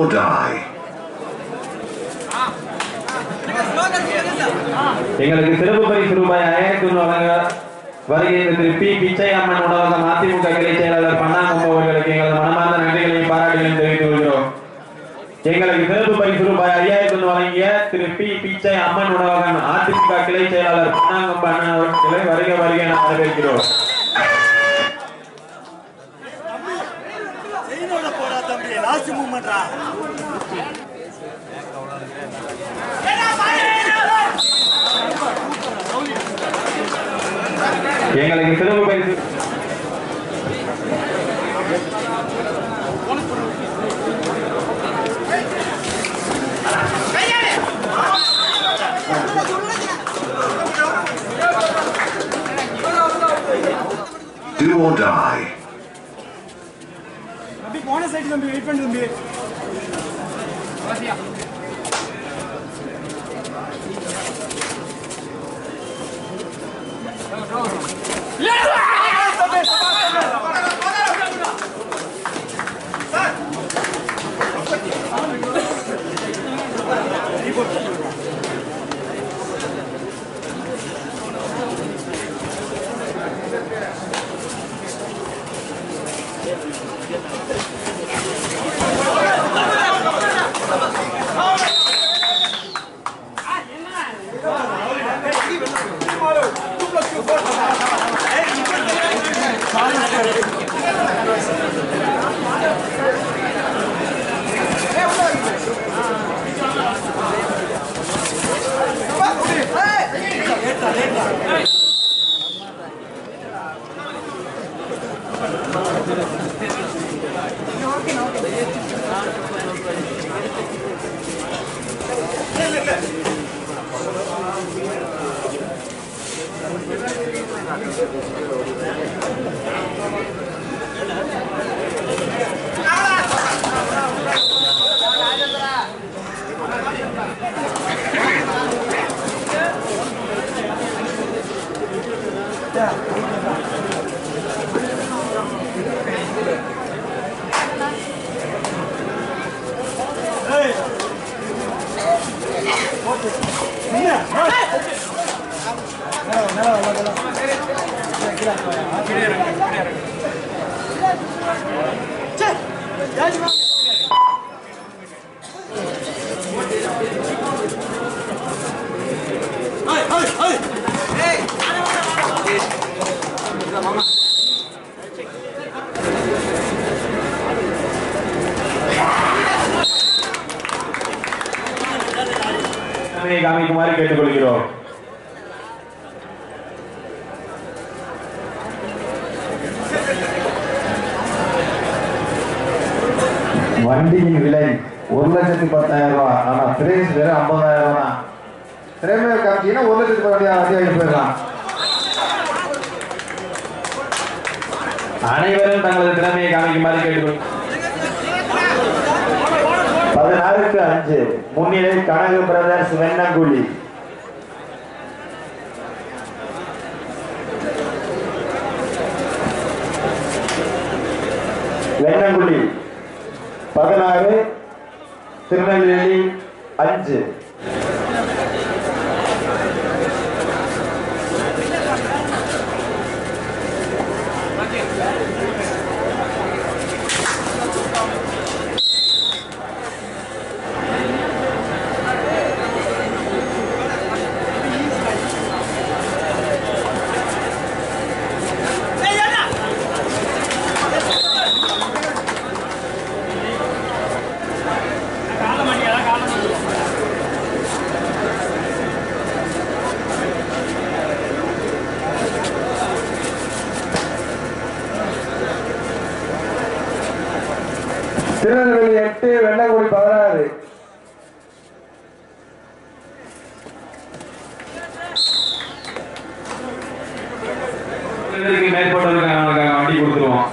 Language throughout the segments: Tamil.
or die. எங்களுக்கு சிறப்பு பரிசு ரூபாய் ஆயிரத்தி ஒன்று வழங்க வருகின்ற திரு பி பிச்சை அம்மன் உணவகம் அதிமுக கிளை செயலாளர் பன்னாங்கம்பு அவர்களுக்கு எங்களது மனமார்ந்த நன்றிகளையும் பாராட்டுகளையும் தெரிவித்துக் கொள்கிறோம் எங்களுக்கு சிறப்பு பரிசு ரூபாய் ஐயாயிரத்தி ஒன்று வழங்கிய திரு பி பிச்சை அம்மன் உணவகம் அதிமுக கிளை செயலாளர் பன்னாங்கம்பு அண்ணன் அவர்களை வருக வருக என வரவேற்கிறோம் செய்தோட போடா தம்பி லாஸ்ட் மூமெண்ட்ரா எங்களுக்கு சிறப்பு பரிசு Do or die. தம்பி போன சைடு தம்பி வெயிட் பண்ணு தம்பி திறமையை காமிக்குமாறு கேட்டுக்கொள்கிறோம் வண்டியின் விலை ஒரு லட்சத்தி பத்தாயிரம் ரூபாய் ஆனா பிரைஸ் வெறும் ஐம்பதாயிரம் ரூபாய் தான் திறமையை காமிச்சீங்கன்னா ஒரு லட்சத்தி பத்தாயிரம் வண்டியாக போயிடலாம் அனைவரும் தங்களது திறமையை காமிக்குமாறு கேட்டுக்கொள் பதினாறுக்கு அஞ்சு முன்னிலை கனகு பிரதர்ஸ் வெண்ணங்குழி வெண்ணங்குழி பதினாறு திருநெல்வேலி அஞ்சு திருநெல்வேலி எட்டு வெள்ளங்குடி பதினாறு மேற்பட்டவர்களுக்கு அவனுக்காக வண்டி கொடுத்துருவோம்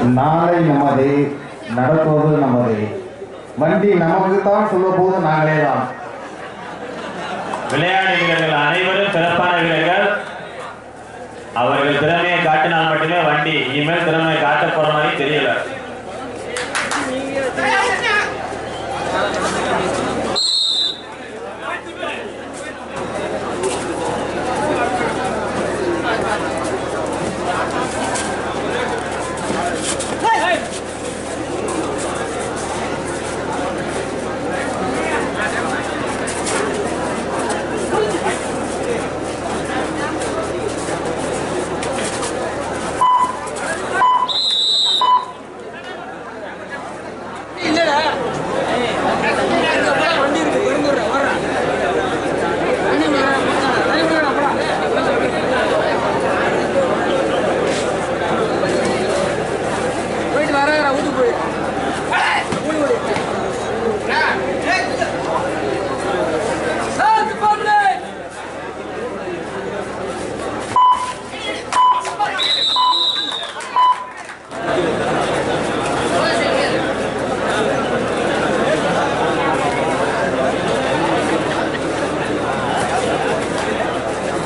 நாளை நமது நடப்பது நமது வண்டி நமக்கு தான் சொல்ல போது நாங்களே தான் விளையாட்டு வீரர்கள் அனைவரும் சிறப்பான வீரர்கள் அவர்கள் திறமையை காட்டினால் மட்டுமே வண்டி இனிமேல் திறமையை காட்ட போற மாதிரி தெரியல போயிட்டு வர ஊத்து போய்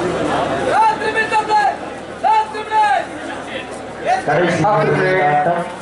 கடைசி ஆட்டம்